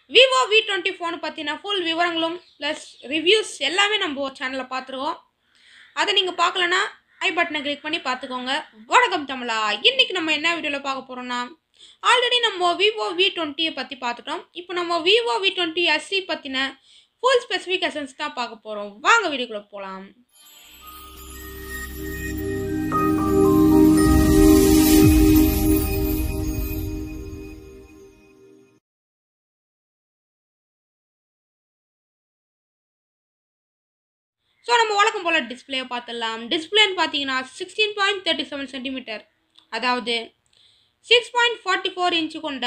Vivo V twenty phone பற்றின full விவரங்களும் plus reviews எல்லாமே நம்ம சேனலில் பார்த்துருவோம் அதை நீங்கள் பார்க்கலனா ஐ பட்டனை கிளிக் பண்ணி பார்த்துக்கோங்க வணக்கம் தமிழா இன்றைக்கி நம்ம என்ன வீடியோவில் பார்க்க போகிறோம்னா ஆல்ரெடி நம்ம விவோ வி டுவெண்ட்டியை பற்றி பார்த்துட்டோம் இப்போ நம்ம விவோ வி டுவெண்ட்டி எஸ்சி பற்றின ஃபுல் ஸ்பெசிஃபிகேஷன்ஸ் தான் பார்க்க போகிறோம் வாங்க வீடியோக்குள்ளே போகலாம் ஸோ நம்ம வழக்கம் போல் டிஸ்பிளேயை பார்த்துடலாம் டிஸ்பிளேன்னு பார்த்தீங்கன்னா sixteen point thirty seven centimetre அதாவது six point forty four inch கொண்ட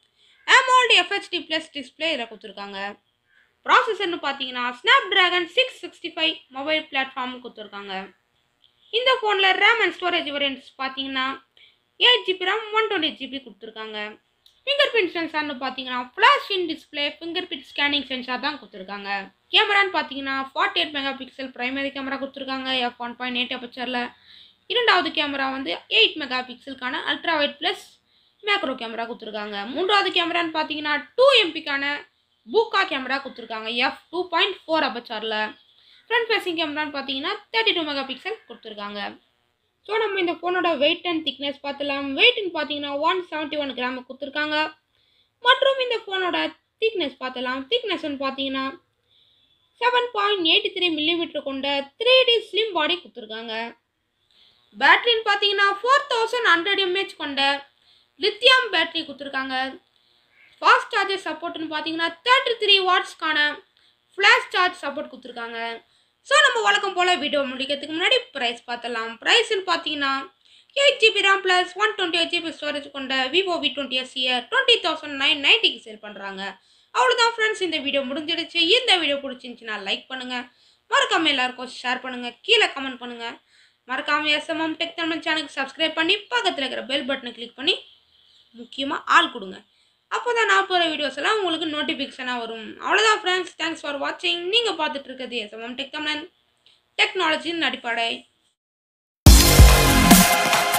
AMOLED எஃப்ஹெச்டி ப்ளஸ் டிஸ்பிளே இதில் கொடுத்துருக்காங்க ப்ராசஸர்னு பார்த்தீங்கன்னா snapdragon six sixty five mobile platform கொடுத்துருக்காங்க இந்த ஃபோனில் ரேம் அண்ட் ஸ்டோரேஜ் வேரியன்ட்ஸ் பார்த்தீங்கன்னா eight GB RAM one twenty GB கொடுத்துருக்காங்க ஃபிங்கர் பிரிண்ட் சென்சார்னு பார்த்தீங்கன்னா flash in display fingerprint scanning sensor தான் கொடுத்துருக்காங்க கேமரான்னு பார்த்தீங்கன்னா forty eight megapixel primary camera கொடுத்துருக்காங்க எஃப் ஒன் பாயிண்ட் எயிட் அப்பச்சரில் இரண்டாவது கேமரா வந்து எயிட் மெகா பிக்சலுக்கான ultra wide plus macro camera கொடுத்துருக்காங்க மூன்றாவது கேமரான்னு பார்த்தீங்கன்னா டூ எம்பிக்கான பூக்கா கேமரா கொடுத்துருக்காங்க எஃப் டூ பாயிண்ட் ஃபோர் அப்பச்சாரில் ஃப்ரண்ட் ஃபேஸிங் கேமரான்னு பார்த்தீங்கன்னா தேர்ட்டி டூ மெகா பிக்சல் கொடுத்துருக்காங்க ஸோ நம்ம இந்த ஃபோனோட வெயிட் அண்ட் திக்னஸ் பார்த்துலாம் வெயிட்னு பார்த்தீங்கன்னா ஒன் செவன்ட்டி ஒன் கிராம் கொடுத்துருக்காங்க மற்றும் இந்த ஃபோனோட திக்னஸ் பார்த்துலாம் திக்னஸ்ன்னு பார்த்தீங்கன்னா seven point eighty three millimetre கொண்ட த்ரீ டி ஸ்லிம் பாடி கொடுத்துருக்காங்க பேட்டரின்னு பார்த்தீங்கன்னா ஃபோர் தௌசண்ட் ஹண்ட்ரட் எம்ஏஹெச் கொண்ட லித்தியம் பேட்டரி கொடுத்துருக்காங்க ஃபாஸ்ட் சார்ஜர் சப்போர்ட்னு பார்த்தீங்கன்னா தேர்ட்டி த்ரீ வாட்ஸ்க்கான ஃப்ளாஷ் சார்ஜ் சப்போர்ட் கொடுத்துருக்காங்க ஸோ நம்ம வழக்கம் போல் வீடியோ முடிக்கிறதுக்கு முன்னாடி ப்ரைஸ் பார்த்தலாம் ப்ரைஸ்ன்னு பார்த்தீங்கன்னா eight GB RAM plus one twenty eight GB storage கொண்ட விவோ வி டுவெண்ட்டி எஸ்சியை டுவெண்ட்டி தௌசண்ட் நைன் நைன்ட்டிக்கு சேல் பண்ணுறாங்க அவ்வளோதான் ஃப்ரெண்ட்ஸ் இந்த வீடியோ முடிஞ்சிடுச்சு இந்த வீடியோ பிடிச்சிருந்துச்சுன்னா லைக் பண்ணுங்கள் மறக்காமல் எல்லாருக்கும் ஷேர் பண்ணுங்கள் கீழே கமெண்ட் பண்ணுங்கள் மறக்காமல் எஸ்எம்எம் டெக் தமிழ் சேனலுக்கு சப்ஸ்கிரைப் பண்ணி பக்கத்தில் இருக்கிற பெல் பட்டனை கிளிக் பண்ணி முக்கியமாக ஆள் கொடுங்க அப்போ தான் நான் போகிற வீடியோஸ் எல்லாம் உங்களுக்கு நோட்டிஃபிகேஷனாக வரும் அவ்வளோதான் ஃப்ரெண்ட்ஸ் தேங்க்ஸ் ஃபார் வாட்சிங் நீங்கள் பார்த்துட்டு இருக்கிறது எஸ்எம்எம் டெக் தமிழன் டெக்னாலஜியின் அடிப்படை